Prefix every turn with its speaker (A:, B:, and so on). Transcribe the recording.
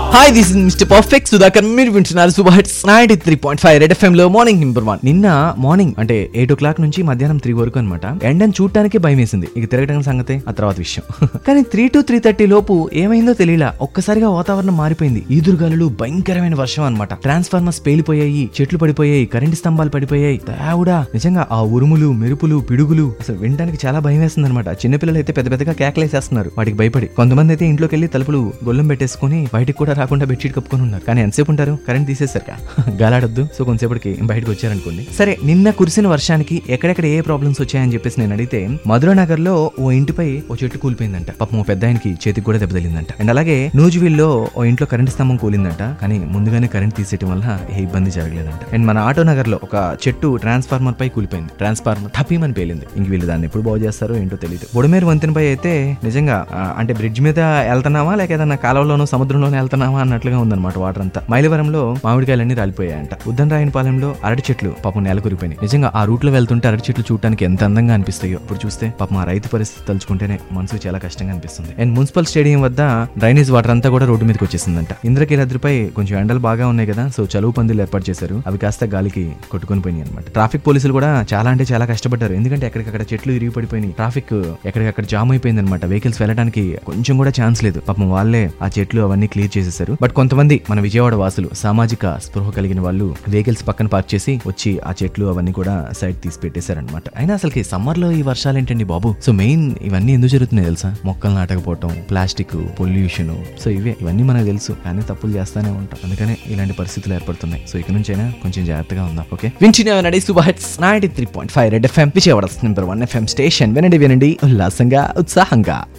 A: hi this is mister perfect Sudhakar మీరు వింటున్నారు super hits ninety three point five red FM లో morning number one నిన్న morning అంటే eight o'clock నుంచి మధ్యాహ్నం త్రీ వరకు అనమాట ఎండని చూడటానికి భయం వేసింది ఇక తిరగడం సంగతే ఆ తర్వాత విషయం కానీ త్రీ టు త్రీ థర్టీ లోపు ఏమైందో తెలియలా ఒక్కసారిగా వాతావరణం మారిపోయింది ఈదురుగాలులు భయంకరమైన వర్షం అనమాట ట్రాన్స్ఫార్మర్స్ పేలిపోయాయి చెట్లు పడిపోయాయి కరెంటు స్తంభాలు పడిపోయాయి దేవుడా నిజంగా ఆ ఉరుములు మెరుపులు పిడుగులు అసలు వినడానికి చాలా భయం వేస్తుంది అనమాట చిన్నపిల్లలు అయితే పెద్ద పెద్దగా కేకలేసేస్తున్నారు వాటికి భయపడి కొంతమంది అయితే ఇంట్లోకి వెళ్ళి తలుపులు గొల్లం పెట్టేసుకుని బయటికి కూడా రాకుండా బెడ్షీట్ కప్పుకొని ఉన్నారు కానీ ఎంతసేపు ఉంటారు కరెంట్ తీసేసారుగా గాలాడొద్దు సో కొంతసేపటికి బయటకు వచ్చారనుకోండి సరే నిన్న కురిసిన వర్షానికి ఎక్కడెక్కడ ఏ ప్రాబ్లమ్స్ వచ్చాయని చెప్పేసి నేను అడిగితే మధుర నగర్ లో ఓ ఇంటిపై ఓ చెట్టు కూలిపోయిందంట పాపం ఓ పెద్ద ఆయనకి చేతికి కూడా దెబ్బతలిందంట అండ్ అలాగే నూజువిల్లో ఓ ఇంట్లో కరెంట్ స్తంభం కూలిందంట కానీ ముందుగానే కరెంట్ తీసేయడం వల్ల ఏ ఇబ్బంది జరగలేదంట అండ్ మన ఆటో నగర్ లో ఒక చెట్టు ట్రాన్స్ఫార్మర్ పై కూలిపోయింది ట్రాన్స్ఫార్మర్ టపీమని పేలింది ఇంక వీళ్ళు దాన్ని ఎప్పుడు బాగు చేస్తారో ఏంటో తెలియదు బుడమేరు వంతెనపై అయితే నిజంగా ఆ, అంటే బ్రిడ్జ్ మీద వెళ్తున్నామా లేక ఏదన్నా కాలువలోనో సముద్రంలోనో వెళ్తున్నామా అన్నట్లుగా ఉందన్నమాట వాటర్ అంతా మైలవరంలో మామిడికాయలన్నీ రాలిపోయాయంట ఉద్దంరాయనపాలెంలో అరటి చెట్లు పాపం నేల కురిపోయినాయి నిజంగా ఆ రూట్ లో వెళ్తుంటే అరటి చెట్లు చూడటానికి ఎంత అందంగా అనిపిస్తాయో ఇప్పుడు చూస్తే పాపం ఆ రైతు పరిస్థితి తలుచుకుంటేనే మనసుకు చాలా కష్టంగా అనిపిస్తుంది అండ్ మున్సిపల్ స్టేడియం వద్ద డ్రైనేజ్ వాటర్ అంతా కూడా రోడ్డు మీదకి వచ్చేసిందంట ఇంద్రకీలాద్రిపై కొంచెం ఎండలు బాగా ఉన్నాయి కదా సో చలువు పందులు ఏర్పాటు చేశారు అవి కాస్త గాలికి కొట్టుకొని పోయినాయి అనమాట ట్రాఫిక్ పోలీసులు కూడా చాలా అంటే చాలా కష్టపడ్డారు ఎందుకంటే ఎక్కడికక్కడ చెట్లు ఇరిగి పడిపోయినాయి ట్రాఫిక్ ఎక్కడికక్కడ జామ్ అయిపోయింది అనమాట వెహికల్స్ వెళ్ళడానికి కొంచెం కూడా ఛాన్స్ లేదు పాపం వాళ్ళే ఆ చెట్లు అవన్నీ క్లియర్ చేసేసారు బట్ కొంతమంది మన విజయవాడ వాసులు సామాజిక స్పృహ కలిగిన వాళ్ళు వెహికల్స్ పక్కన పార్క్ చేసి వచ్చి ఆ చెట్లు అవన్నీ కూడా సైడ్ తీసి పెట్టేశారనమాట అయినా అసలుకి సమ్మర్ లో ఈ వర్షాలు ఏంటండి బాబు సో మెయిన్ ఇవన్నీ ఎందుకు జరుగుతున్నాయి తెలుసా మొక్కలు నాటకపోవటం ప్లాస్టిక్ పొల్యూషన్ సో ఇవే ఇవన్నీ మనకు తెలుసు కానీ తప్పులు చేస్తానే ఉంటాం అందుకనే ఇలాంటి పరిస్థితులు ఏర్పడుతున్నాయి సో ఇక నుంచైనా కొంచెం జాగ్రత్తగా ఉందాం ఓకే వింటున్నామనండి super hits ninety three point five red FM Vijayawada number one FM station వినండి వినండి ఉల్లాసంగా ఉత్సాహంగా